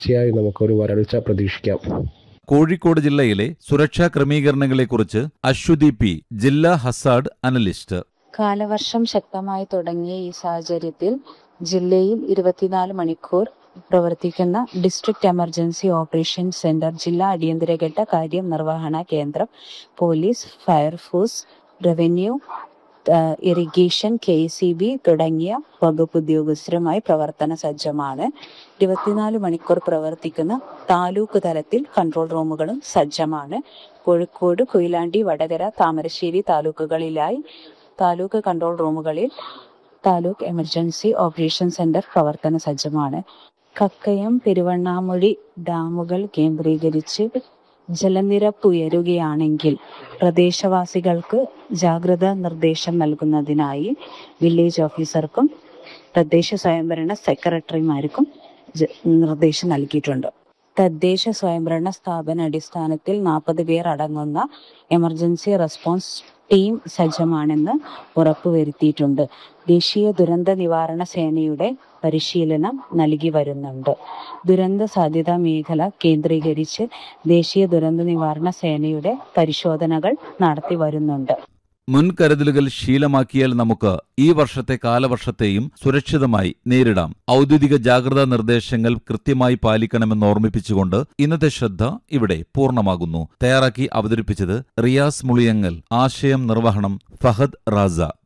തീർച്ചയായും നമുക്കൊരു വരൾച്ച പ്രതീക്ഷിക്കാം കോഴിക്കോട് ജില്ലയിലെ സുരക്ഷാ ക്രമീകരണങ്ങളെക്കുറിച്ച് അശ്വതി പി ജില്ലാ ഹസാഡ് അനലിസ്റ്റ് കാലവർഷം ശക്തമായി തുടങ്ങിയ ഈ സാഹചര്യത്തിൽ ജില്ലയിൽ ഇരുപത്തിനാല് മണിക്കൂർ പ്രവർത്തിക്കുന്ന ഡിസ്ട്രിക്ട് എമർജൻസി ഓപ്പറേഷൻ സെന്റർ ജില്ലാ അടിയന്തരഘട്ട കാര്യനിർവഹണ കേന്ദ്രം പോലീസ് ഫയർഫോഴ്സ് റവന്യൂ ഏഹ്, ഇറിഗേഷൻ കെ സി ബി തുടങ്ങിയ വകുപ്പ് ഉദ്യോഗസ്ഥരുമായി പ്രവർത്തന സജ്ജമാണ് ഇരുപത്തിനാല് മണിക്കൂർ പ്രവർത്തിക്കുന്ന താലൂക്ക് തലത്തിൽ കൺട്രോൾ റൂമുകളും സജ്ജമാണ് കോഴിക്കോട് കൊയിലാണ്ടി വടകര താമരശ്ശേരി താലൂക്കുകളിലായി താലൂക്ക് കൺട്രോൾ റൂമുകളിൽ താലൂക്ക് എമർജൻസി ഓപ്പറേഷൻ സെന്റർ പ്രവർത്തന സജ്ജമാണ് കക്കയം പെരുവണ്ണാമൊഴി ഡാമുകൾ കേന്ദ്രീകരിച്ച് ജലനിരപ്പ് ഉയരുകയാണെങ്കിൽ പ്രദേശവാസികൾക്ക് ജാഗ്രതാ നിർദ്ദേശം നൽകുന്നതിനായി വില്ലേജ് ഓഫീസർക്കും തദ്ദേശ സ്വയംഭരണ സെക്രട്ടറിമാർക്കും ജ- നിർദ്ദേശം നൽകിയിട്ടുണ്ട് തദ്ദേശ സ്വയംഭരണ സ്ഥാപന അടിസ്ഥാനത്തിൽ നാൽപ്പത് പേർ അടങ്ങുന്ന എമർജൻസി റെസ്പോൺസ് ടീം സജ്ജമാണെന്ന് ഉറപ്പുവരുത്തിയിട്ടുണ്ട് ദേശീയ ദുരന്ത നിവാരണ സേനയുടെ പരിശീലനം നൽകി വരുന്നുണ്ട് ദുരന്ത സാധ്യതാ മേഖല കേന്ദ്രീകരിച്ച് ദേശീയ ദുരന്ത നിവാരണ സേനയുടെ പരിശോധനകൾ നടത്തി വരുന്നുണ്ട് മുൻകരുതലുകൾ ശീലമാക്കിയാൽ നമുക്ക് ഈ വർഷത്തെ കാലവർഷത്തെയും സുരക്ഷിതമായി നേരിടാം ഔദ്യോഗിക ജാഗ്രതാ നിർദ്ദേശങ്ങൾ കൃത്യമായി പാലിക്കണമെന്ന് ഓർമ്മിപ്പിച്ചുകൊണ്ട് ഇന്നത്തെ ശ്രദ്ധ ഇവിടെ പൂർണ്ണമാകുന്നു തയ്യാറാക്കി അവതരിപ്പിച്ചത് റിയാസ് മുളിയങ്ങൽ ആശയം നിർവഹണം ഫഹദ് റാസ